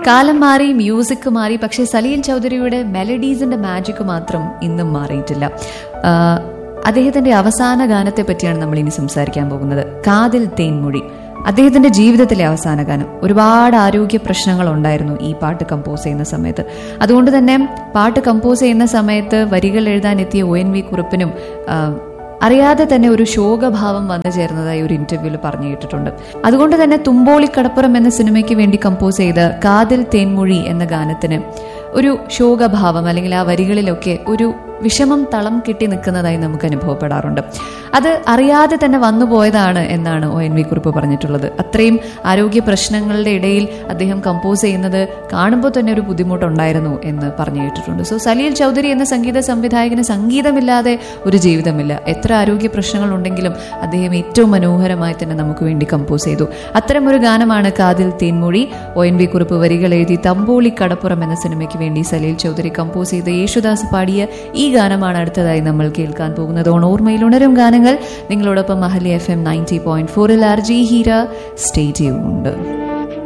കാലം മാറി മ്യൂസിക് മാറി പക്ഷേ സലീൽ ചൗധരിയുടെ മെലഡീസിന്റെ മാജിക് മാത്രം ഇന്നും മാറിയിട്ടില്ല ആ, അദ്ദേഹത്തിന്റെ അവസാന ഗാനത്തെ പറ്റിയാണ് നമ്മൾ ഇനി സംസാരിക്കാൻ പോകുന്നത് കാതിൽ തേൻമൊഴി അദ്ദേഹത്തിന്റെ ജീവിതത്തിലെ അവസാന ഗാനം ഒരുപാട് ആരോഗ്യ പ്രശ്നങ്ങൾ ഉണ്ടായിരുന്നു ഈ പാട്ട് കമ്പോസ് ചെയ്യുന്ന സമയത്ത് അതുകൊണ്ട് തന്നെ പാട്ട് കമ്പോസ് ചെയ്യുന്ന സമയത്ത് വരികൾ എഴുതാൻ എത്തിയ ഒ എൻ വി കുറുപ്പിനും ആ, അറിയാതെ തന്നെ ഒരു ശോകഭാവം വന്നു ചേർന്നതായി ഒരു ഇന്റർവ്യൂവിൽ പറഞ്ഞു കേട്ടിട്ടുണ്ട് അതുകൊണ്ട് തന്നെ തുമ്പോളിക്കടപ്പുറം എന്ന സിനിമയ്ക്ക് വേണ്ടി കമ്പോസ് ചെയ്ത കാതിൽ തേൻമൊഴി എന്ന ഗാനത്തിന് ഒരു ശോകഭാവം അല്ലെങ്കിൽ ആ വരികളിലൊക്കെ ഒരു വിഷമം തളം കെട്ടി നിൽക്കുന്നതായി നമുക്ക് അനുഭവപ്പെടാറുണ്ട് അത് അറിയാതെ തന്നെ വന്നു പോയതാണ് എന്നാണ് ഒ എൻ വി കുറിപ്പ് പറഞ്ഞിട്ടുള്ളത് അത്രയും ആരോഗ്യ പ്രശ്നങ്ങളുടെ ഇടയിൽ അദ്ദേഹം കമ്പോസ് ചെയ്യുന്നത് കാണുമ്പോൾ തന്നെ ഒരു ബുദ്ധിമുട്ടുണ്ടായിരുന്നു എന്ന് പറഞ്ഞു കേട്ടിട്ടുണ്ട് സോ സലീൽ ചൗധരി എന്ന സംഗീത സംവിധായകന് സംഗീതമില്ലാതെ ഒരു ജീവിതമില്ല എത്ര ആരോഗ്യ പ്രശ്നങ്ങൾ ഉണ്ടെങ്കിലും അദ്ദേഹം ഏറ്റവും മനോഹരമായി തന്നെ നമുക്ക് വേണ്ടി കമ്പോസ് ചെയ്തു അത്തരം ഒരു ഗാനമാണ് കാതിൽ തേൻമൊഴി ഒ എൻ വി കുറിപ്പ് വരികൾ എഴുതി തമ്പോളി കടപ്പുറം എന്ന സിനിമയ്ക്ക് വേണ്ടി സലീൽ ചൗധരി കമ്പോസ് ചെയ്ത യേശുദാസ് പാടിയ ഈ ഗാനമാണ് അടുത്തതായി നമ്മൾ കേൾക്കാൻ പോകുന്നത് ഓൺ ഓർമ്മയിൽ ഉണരും ഗാനങ്ങൾ നിങ്ങളോടൊപ്പം Mahali F M ninety point ഫോറിൽ R J Heera stay tuned